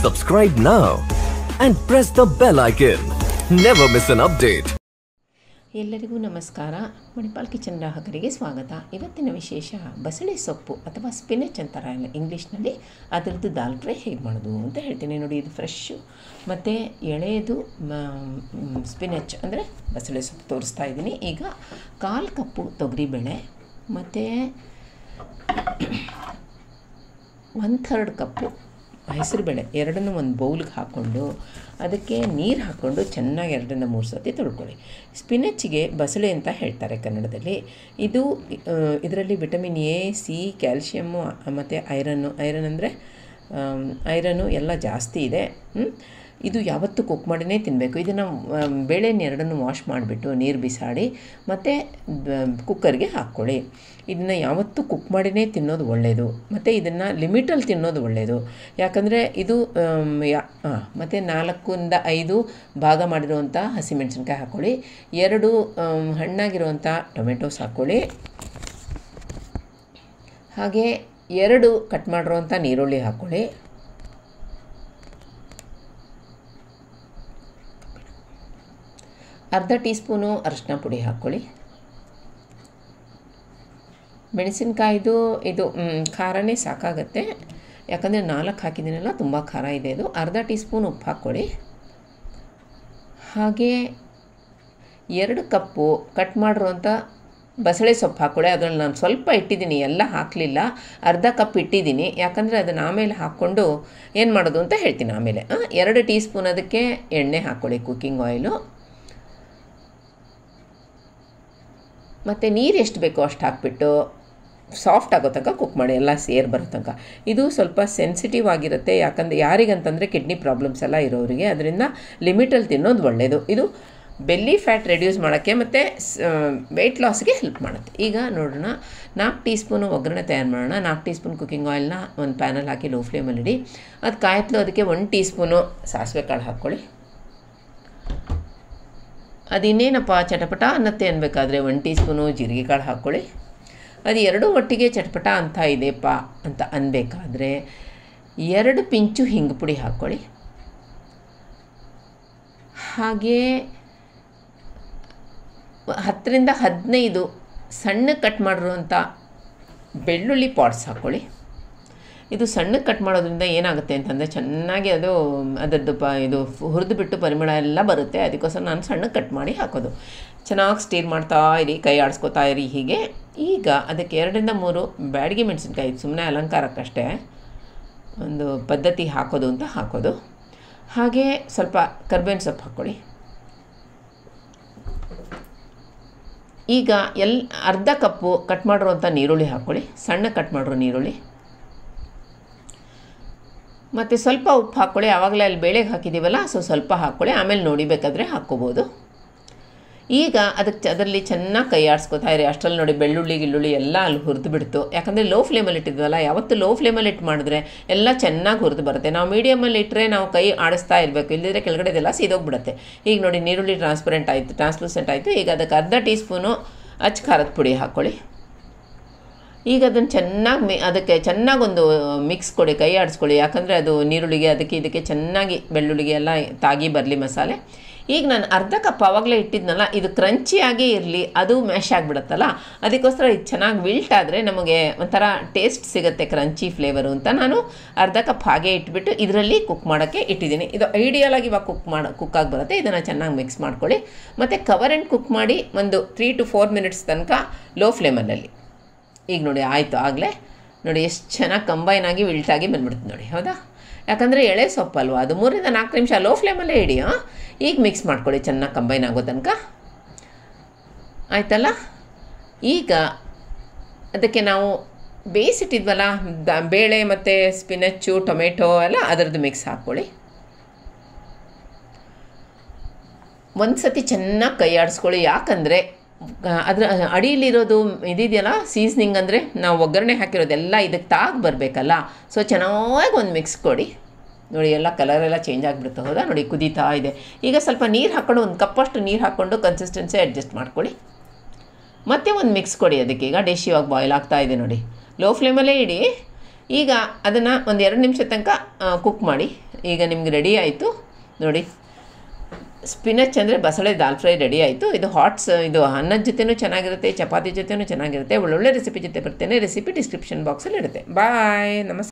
Subscribe now and press the bell icon. Never miss an update. ಎಲ್ಲರಿಗೂ ನಮಸ್ಕಾರ Manipal kitchen ಗ್ರಾಹಕರಿಗೆ ಸ್ವಾಗತ ಇವತ್ತಿನ ವಿಶೇಷ ಬಸಳೆ ಸೊಪ್ಪು ಅಥವಾ ಸ್ಪಿನೆಚ್ ಅಂತಾರಲ್ಲ ಇಂಗ್ಲೀಷ್ನಲ್ಲಿ ಅದರದ್ದು ದಾಲ್ ಫ್ರೈ ಹೇಗೆ ಮಾಡೋದು ಅಂತ ಹೇಳ್ತೀನಿ ನೋಡಿ ಇದು ಫ್ರೆಶ್ಶು ಮತ್ತು ಎಳೆಯದು ಸ್ಪಿನೆಚ್ ಅಂದರೆ ಬಸಳೆ ಸೊಪ್ಪು ತೋರಿಸ್ತಾ ಇದ್ದೀನಿ ಈಗ ಕಾಲು ಕಪ್ಪು ತೊಗರಿಬೇಳೆ ಮತ್ತು ಒನ್ ಥರ್ಡ್ ಕಪ್ಪು ಹೆಸರುಬೇಳೆ ಎರಡನ್ನೂ ಒಂದು ಬೌಲ್ಗೆ ಹಾಕ್ಕೊಂಡು ಅದಕ್ಕೆ ನೀರು ಹಾಕ್ಕೊಂಡು ಚೆನ್ನಾಗಿ ಎರಡರಿಂದ ಮೂರು ಸತಿ ತೊಳ್ಕೊಳ್ಳಿ ಸ್ಪಿನೆಚ್ಗೆ ಬಸಳೆ ಅಂತ ಹೇಳ್ತಾರೆ ಕನ್ನಡದಲ್ಲಿ ಇದು ಇದರಲ್ಲಿ ವಿಟಮಿನ್ ಎ ಸಿ ಕ್ಯಾಲ್ಶಿಯಮ್ಮು ಮತ್ತು ಐರನ್ನು ಐರನ್ ಅಂದರೆ ಐರನ್ನು ಎಲ್ಲ ಜಾಸ್ತಿ ಇದೆ ಹ್ಮ್? ಇದು ಯಾವತ್ತೂ ಕುಕ್ ಮಾಡಿನೇ ತಿನ್ನಬೇಕು ಇದನ್ನು ಬೇಳೆನ ಎರಡನ್ನು ವಾಶ್ ಮಾಡಿಬಿಟ್ಟು ನೀರು ಬಿಸಾಡಿ ಮತ್ತು ಕುಕ್ಕರ್ಗೆ ಹಾಕ್ಕೊಳ್ಳಿ ಇದನ್ನು ಯಾವತ್ತೂ ಕುಕ್ ಮಾಡಿನೇ ತಿನ್ನೋದು ಒಳ್ಳೆಯದು ಮತ್ತು ಇದನ್ನು ಲಿಮಿಟಲ್ಲಿ ತಿನ್ನೋದು ಒಳ್ಳೆಯದು ಯಾಕಂದರೆ ಇದು ಆಮ್, ಯಾ ಹಾಂ ಮತ್ತು ನಾಲ್ಕರಿಂದ ಐದು ಭಾಗ ಮಾಡಿರುವಂಥ ಹಸಿಮೆಣಸಿನ್ಕಾಯಿ ಹಾಕ್ಕೊಳ್ಳಿ ಎರಡು ಆಮ್, ಹಣ್ಣಾಗಿರುವಂಥ ಟೊಮೆಟೊಸ್ ಹಾಕ್ಕೊಳ್ಳಿ ಹಾಗೆ ಎರಡು ಕಟ್ ಮಾಡಿರುವಂಥ ನೀರುಳ್ಳಿ ಹಾಕ್ಕೊಳ್ಳಿ ಅರ್ಧ ಟೀ ಸ್ಪೂನು ಅರಿಶಿನ ಪುಡಿ ಹಾಕ್ಕೊಳ್ಳಿ ಮೆಣಸಿನ್ಕಾಯ್ದು ಇದು ಮ್, ಖಾರನೇ ಸಾಕಾಗತ್ತೆ ಯಾಕಂದರೆ ನಾಲ್ಕು ಹಾಕಿದ್ದೀನಲ್ಲ ತುಂಬ ಖಾರ ಇದೆ ಇದು ಅರ್ಧ ಟೀ ಸ್ಪೂನ್ ಉಪ್ಪು ಹಾಕ್ಕೊಳ್ಳಿ ಹಾಗೆ ಎರಡು ಕಪ್ಪು ಕಟ್ ಮಾಡಿರುವಂಥ ಬಸಳೆ ಸೊಪ್ಪು ಹಾಕ್ಕೊಳ್ಳಿ ಅದರಲ್ಲಿ ನಾನು ಸ್ವಲ್ಪ ಇಟ್ಟಿದ್ದೀನಿ ಎಲ್ಲ ಹಾಕಲಿಲ್ಲ ಅರ್ಧ ಕಪ್ ಇಟ್ಟಿದ್ದೀನಿ ಯಾಕಂದರೆ ಅದನ್ನು ಆಮೇಲೆ ಹಾಕ್ಕೊಂಡು ಏನು ಮಾಡೋದು ಅಂತ ಹೇಳ್ತೀನಿ ಆಮೇಲೆ ಆ, ಎರಡು ಟೀ ಸ್ಪೂನ್ ಅದಕ್ಕೆ ಎಣ್ಣೆ ಹಾಕ್ಕೊಳ್ಳಿ ಕುಕ್ಕಿಂಗ್ ಆಯಿಲು ಮತ್ತು ನೀರು ಎಷ್ಟು ಬೇಕೋ ಅಷ್ಟು ಹಾಕ್ಬಿಟ್ಟು ಸಾಫ್ಟ್ ಆಗೋ ತನಕ ಕುಕ್ ಮಾಡಿ ಎಲ್ಲ ಸೇರ್ ಬರೋ ತನಕ ಇದು ಸ್ವಲ್ಪ ಸೆನ್ಸಿಟಿವ್ ಆಗಿರುತ್ತೆ ಯಾಕಂದರೆ ಯಾರಿಗಂತಂದರೆ ಕಿಡ್ನಿ ಪ್ರಾಬ್ಲಮ್ಸ್ ಎಲ್ಲ ಇರೋರಿಗೆ ಅದರಿಂದ ಲಿಮಿಟಲ್ಲಿ ತಿನ್ನೋದು ಒಳ್ಳೆಯದು ಇದು ಬೆಲ್ಲಿ ಫ್ಯಾಟ್ ರೆಡ್ಯೂಸ್ ಮಾಡೋಕ್ಕೆ ಮತ್ತು ವೆಯ್ಟ್ ಲಾಸ್ಗೆ ಹೆಲ್ಪ್ ಮಾಡುತ್ತೆ ಈಗ ನೋಡೋಣ ನಾಲ್ಕು ಟೀ ಸ್ಪೂನು ಒಗ್ಗರಣೆ ತಯಾರು ಮಾಡೋಣ ನಾಲ್ಕು ಟೀ ಸ್ಪೂನ್ ಕುಕ್ಕಿಂಗ್ ಆಯಿಲ್ನ ಒಂದು ಪ್ಯಾನಲ್ಲಿ ಹಾಕಿ ಲೋ ಫ್ಲೇಮಲ್ಲಿ ಇಡಿ ಅದು ಕಾಯ್ತಲು ಅದಕ್ಕೆ ಒಂದು ಟೀ ಸ್ಪೂನು ಸಾಸಿವೆ ಕಾಳು ಹಾಕ್ಕೊಳ್ಳಿ ಅದಿನ್ನೇನಪ್ಪ ಚಟಪಟ ಅನ್ನತ್ತೆ ಅನ್ಬೇಕಾದ್ರೆ ಒಂದು ಟೀ ಸ್ಪೂನು ಜೀರಿಗೆ ಕಾಳು ಹಾಕ್ಕೊಳ್ಳಿ ಅದು ಎರಡೂ ಒಟ್ಟಿಗೆ ಚಟಪಟ ಅಂತ ಇದೆಯಪ್ಪ ಅಂತ ಅನ್ಬೇಕಾದ್ರೆ ಎರಡು ಪಿಂಚು ಹಿಂಗು ಪುಡಿ ಹಾಕ್ಕೊಳ್ಳಿ ಹಾಗೆ ಹತ್ತರಿಂದ ಹದಿನೈದು ಸಣ್ಣ ಕಟ್ ಮಾಡಿರುವಂಥ ಬೆಳ್ಳುಳ್ಳಿ ಪಾಟ್ಸ್ ಹಾಕ್ಕೊಳ್ಳಿ ಇದು ಸಣ್ಣಗೆ ಕಟ್ ಮಾಡೋದ್ರಿಂದ ಏನಾಗುತ್ತೆ ಅಂತಂದರೆ ಚೆನ್ನಾಗಿ ಅದು ಅದರದ್ದು ಪ ಇದು ಹುರಿದು ಬಿಟ್ಟು ಪರಿಮಳ ಎಲ್ಲ ಬರುತ್ತೆ ಅದಕ್ಕೋಸ್ಕರ ನಾನು ಸಣ್ಣಗೆ ಕಟ್ ಮಾಡಿ ಹಾಕೋದು ಚೆನ್ನಾಗಿ ಸ್ಟೀರ್ ಮಾಡ್ತಾ ಇರಿ ಕೈ ಆಡಿಸ್ಕೊತಾ ಇರಿ ಹೀಗೆ ಈಗ ಅದಕ್ಕೆ ಎರಡರಿಂದ ಮೂರು ಬ್ಯಾಡಗಿ ಮೆಣಸಿನ್ಕಾಯಿ ಸುಮ್ಮನೆ ಅಲಂಕಾರಕ್ಕಷ್ಟೇ ಒಂದು ಪದ್ಧತಿ ಹಾಕೋದು ಅಂತ ಹಾಕೋದು ಹಾಗೆ ಸ್ವಲ್ಪ ಕರ್ಬೇವಿನ ಸೊಪ್ಪು ಹಾಕ್ಕೊಳ್ಳಿ ಈಗ ಎಲ್ ಅರ್ಧ ಕಪ್ಪು ಕಟ್ ಮಾಡಿರುವಂಥ ನೀರುಳ್ಳಿ ಹಾಕ್ಕೊಳ್ಳಿ ಸಣ್ಣ ಕಟ್ ಮಾಡಿರೋ ನೀರುಳ್ಳಿ ಮತ್ತು ಸ್ವಲ್ಪ ಉಪ್ಪು ಹಾಕ್ಕೊಳ್ಳಿ ಆವಾಗಲೇ ಅಲ್ಲಿ ಬೇಳೆಗೆ ಹಾಕಿದ್ದೀವಲ್ಲ ಸೊ ಸ್ವಲ್ಪ ಹಾಕ್ಕೊಳ್ಳಿ ಆಮೇಲೆ ನೋಡಿಬೇಕಾದ್ರೆ ಹಾಕ್ಕೋಬೋದು ಈಗ ಅದಕ್ಕೆ ಅದರಲ್ಲಿ ಚೆನ್ನಾಗಿ ಕೈ ಆಡಿಸ್ಕೊತಾ ಇರಿ ಅಷ್ಟರಲ್ಲಿ ನೋಡಿ ಬೆಳ್ಳುಳ್ಳಿ ಗಿಳ್ಳುಳ್ಳಿ ಎಲ್ಲ ಅಲ್ಲಿ ಹುರಿದು ಬಿಡ್ತು ಯಾಕಂದರೆ ಲೋ ಫ್ಲೇಮಲ್ಲಿ ಇಟ್ಟಿದ್ವಲ್ಲ ಯಾವತ್ತು ಲೋ ಫ್ಲೇಮಲ್ಲಿ ಇಟ್ಟು ಮಾಡಿದ್ರೆ ಎಲ್ಲ ಚೆನ್ನಾಗಿ ಹುರಿದು ಬರುತ್ತೆ ನಾವು ಮೀಡಿಯಮಲ್ಲಿ ಇಟ್ಟರೆ ನಾವು ಕೈ ಆಡಿಸ್ತಾ ಇರಬೇಕು ಇಲ್ಲದಿದ್ರೆ ಕೆಳಗಡೆದೆಲ್ಲ ಸೀದೋಗ್ಬಿಡುತ್ತೆ ಈಗ ನೋಡಿ ನೀರುಳ್ಳಿ ಟ್ರಾನ್ಸ್ಪರೆಂಟ್ ಆಯಿತು ಟ್ರಾನ್ಸ್ಲೂಸೆಂಟ್ ಆಯಿತು ಈಗ ಅದಕ್ಕೆ ಅರ್ಧ ಟೀ ಸ್ಪೂನು ಅಚ್ಚ ಖಾರದ ಪುಡಿ ಹಾಕ್ಕೊಳ್ಳಿ ಈಗ ಅದನ್ನು ಚೆನ್ನಾಗಿ ಮಿ ಅದಕ್ಕೆ ಚೆನ್ನಾಗಿ ಒಂದು ಮಿಕ್ಸ್ ಕೊಡಿ ಕೈ ಆಡಿಸ್ಕೊಳ್ಳಿ ಯಾಕಂದರೆ ಅದು ನೀರುಳ್ಳಿಗೆ ಅದಕ್ಕೆ ಇದಕ್ಕೆ ಚೆನ್ನಾಗಿ ಬೆಳ್ಳುಳ್ಳಿಗೆ ಎಲ್ಲ ತಾಗಿ ಬರಲಿ ಮಸಾಲೆ ಈಗ ನಾನು ಅರ್ಧ ಕಪ್ ಆವಾಗಲೇ ಇಟ್ಟಿದ್ನಲ್ಲ ಇದು ಕ್ರಂಚಿಯಾಗೇ ಇರಲಿ ಅದು ಮ್ಯಾಶ್ ಆಗಿಬಿಡುತ್ತಲ್ಲ ಅದಕ್ಕೋಸ್ಕರ ಇದು ಚೆನ್ನಾಗಿ ವಿಲ್ಟ್ ಆದರೆ ನಮಗೆ ಒಂಥರ ಟೇಸ್ಟ್ ಸಿಗುತ್ತೆ ಕ್ರಂಚಿ ಫ್ಲೇವರು ಅಂತ ನಾನು ಅರ್ಧ ಕಪ್ ಹಾಗೆ ಇಟ್ಬಿಟ್ಟು ಇದರಲ್ಲಿ ಕುಕ್ ಮಾಡೋಕ್ಕೆ ಇಟ್ಟಿದ್ದೀನಿ ಇದು ಐಡಿಯಲ್ ಆಗಿ ಇವಾಗ ಕುಕ್ ಮಾಡೋ ಕುಕ್ಕಾಗಿ ಬರುತ್ತೆ ಇದನ್ನು ಚೆನ್ನಾಗಿ ಮಿಕ್ಸ್ ಮಾಡ್ಕೊಳ್ಳಿ ಮತ್ತು ಕವರ್ ಆ್ಯಂಡ್ ಕುಕ್ ಮಾಡಿ ಒಂದು ತ್ರೀ ಟು ಫೋರ್ ಮಿನಿಟ್ಸ್ ತನಕ ಲೋ ಫ್ಲೇಮಲ್ಲಿ ಈಗ ನೋಡಿ ಆಯಿತು ಆಗಲೇ ನೋಡಿ ಎಷ್ಟು ಚೆನ್ನಾಗಿ ಕಂಬೈನ್ ಆಗಿ ವಿಲ್ಟಾಗಿ ಬಂದ್ಬಿಡ್ತು ನೋಡಿ ಹೌದಾ ಯಾಕಂದರೆ ಎಳೆ ಸೊಪ್ಪಲ್ವಾ ಅದು ಮೂರಿಂದ ನಾಲ್ಕು ನಿಮಿಷ ಲೋ ಫ್ಲೇಮಲ್ಲೇ ಇಡಿ ಹಾಂ ಈಗ ಮಿಕ್ಸ್ ಮಾಡ್ಕೊಳ್ಳಿ ಚೆನ್ನಾಗಿ ಕಂಬೈನ್ ಆಗೋ ತನಕ ಆಯ್ತಲ್ಲ ಈಗ ಅದಕ್ಕೆ ನಾವು ಬೇಯಿಸಿಟ್ಟಿದ್ವಲ್ಲ ದ ಬೇಳೆ ಮತ್ತು ಸ್ಪಿನಚ್ಚು ಟೊಮೆಟೊ ಎಲ್ಲ ಅದರದ್ದು ಮಿಕ್ಸ್ ಹಾಕ್ಕೊಳ್ಳಿ ಒಂದು ಸತಿ ಚೆನ್ನಾಗಿ ಕೈ ಆಡಿಸ್ಕೊಳ್ಳಿ ಯಾಕಂದರೆ ಅದರ ಅಡಿಯಲ್ಲಿರೋದು ಇದಿದೆಯಲ್ಲ ಸೀಸ್ನಿಂಗ್ ಅಂದರೆ ನಾವು ಒಗ್ಗರಣೆ ಹಾಕಿರೋದೆಲ್ಲ ಇದಕ್ಕೆ ತಾಗಿ ಬರಬೇಕಲ್ಲ ಸೊ ಚೆನ್ನಾಗಿ ಒಂದು ಮಿಕ್ಸ್ ಕೊಡಿ ನೋಡಿ ಎಲ್ಲ ಕಲರೆಲ್ಲ ಚೇಂಜ್ ಆಗಿಬಿಡುತ್ತೆ ಹೌದಾ ನೋಡಿ ಕುದೀತಾ ಇದೆ ಈಗ ಸ್ವಲ್ಪ ನೀರು ಹಾಕ್ಕೊಂಡು ಒಂದು ಕಪ್ಪಷ್ಟು ನೀರು ಹಾಕ್ಕೊಂಡು ಕನ್ಸಿಸ್ಟೆನ್ಸಿ ಅಡ್ಜಸ್ಟ್ ಮಾಡ್ಕೊಳ್ಳಿ ಮತ್ತೆ ಒಂದು ಮಿಕ್ಸ್ ಕೊಡಿ ಅದಕ್ಕೆ ಈಗ ಡಿಶ್ ಇವಾಗ ಬಾಯ್ಲ್ ಆಗ್ತಾ ಇದೆ ನೋಡಿ ಲೋ ಫ್ಲೇಮಲ್ಲೇ ಇಡಿ ಈಗ ಅದನ್ನು ಒಂದು ಎರಡು ನಿಮಿಷ ತನಕ ಕುಕ್ ಮಾಡಿ ಈಗ ನಿಮ್ಗೆ ರೆಡಿ ಆಯಿತು ನೋಡಿ ಸ್ಪಿನಚ್ ಅಂದರೆ ಬಸಳೆ ದಾಲ್ ಫ್ರೈ ರೆಡಿ ಆಯಿತು ಇದು ಹಾಟ್ಸ್ ಇದು ಅನ್ನದ ಜೊತೆನೂ ಚೆನ್ನಾಗಿರುತ್ತೆ ಚಪಾತಿ ಜೊತೆನೂ ಚೆನ್ನಾಗಿರುತ್ತೆ ಒಳ್ಳೊಳ್ಳೆ ರೆಸಿಪಿ ಜೊತೆ ಬರ್ತೇನೆ ರೆಸಿಪಿ ಡಿಸ್ಕ್ರಿಪ್ಷನ್ ಬಾಕ್ಸಲ್ಲಿ ಇರುತ್ತೆ ಬಾಯ್ ನಮಸ್ಕಾರ